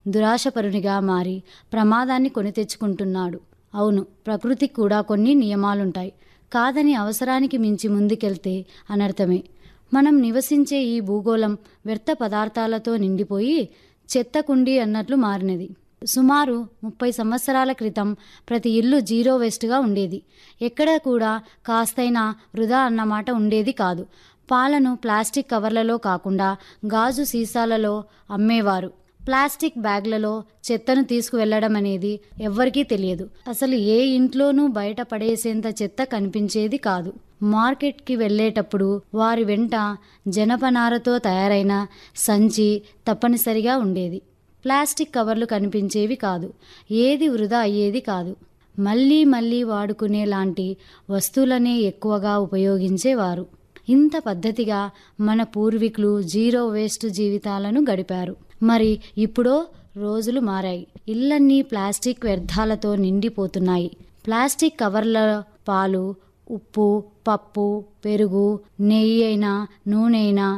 దురాశపరునిగా మారి ప్రమాదాన్ని కొని తెచ్చుకుంటున్నాడు అవును ప్రకృతికి కూడా కొన్ని నియమాలుంటాయి కాదని అవసరానికి మించి ముందుకెళ్తే అనర్థమే మనం నివసించే ఈ భూగోళం వ్యర్థ పదార్థాలతో నిండిపోయి చెత్త కుండి అన్నట్లు మారినది సుమారు ముప్పై సంవత్సరాల క్రితం ప్రతి ఇల్లు జీరో వేస్ట్గా ఉండేది ఎక్కడ కూడా కాస్తైనా వృధా అన్నమాట ఉండేది కాదు పాలను ప్లాస్టిక్ కవర్లలో కాకుండా గాజు సీసాలలో అమ్మేవారు ప్లాస్టిక్ బ్యాగ్లలో చెత్తను తీసుకువెళ్లడం అనేది ఎవ్వరికీ తెలియదు అసలు ఏ ఇంట్లోనూ బయట పడేసేంత చెత్త కనిపించేది కాదు మార్కెట్కి వెళ్ళేటప్పుడు వారి వెంట జనపనారతో తయారైన సంచి తప్పనిసరిగా ఉండేది ప్లాస్టిక్ కవర్లు కనిపించేవి కాదు ఏది వృధా అయ్యేది కాదు మళ్ళీ మళ్ళీ వాడుకునే లాంటి వస్తువులనే ఎక్కువగా ఉపయోగించేవారు ఇంత పద్ధతిగా మన పూర్వీకులు జీరో వేస్ట్ జీవితాలను గడిపారు మరి ఇప్పుడో రోజులు మారాయి ఇళ్ళన్నీ ప్లాస్టిక్ వ్యర్థాలతో నిండిపోతున్నాయి ప్లాస్టిక్ కవర్ల పాలు ఉప్పు పప్పు పెరుగు నెయ్యి అయినా నూనె అయినా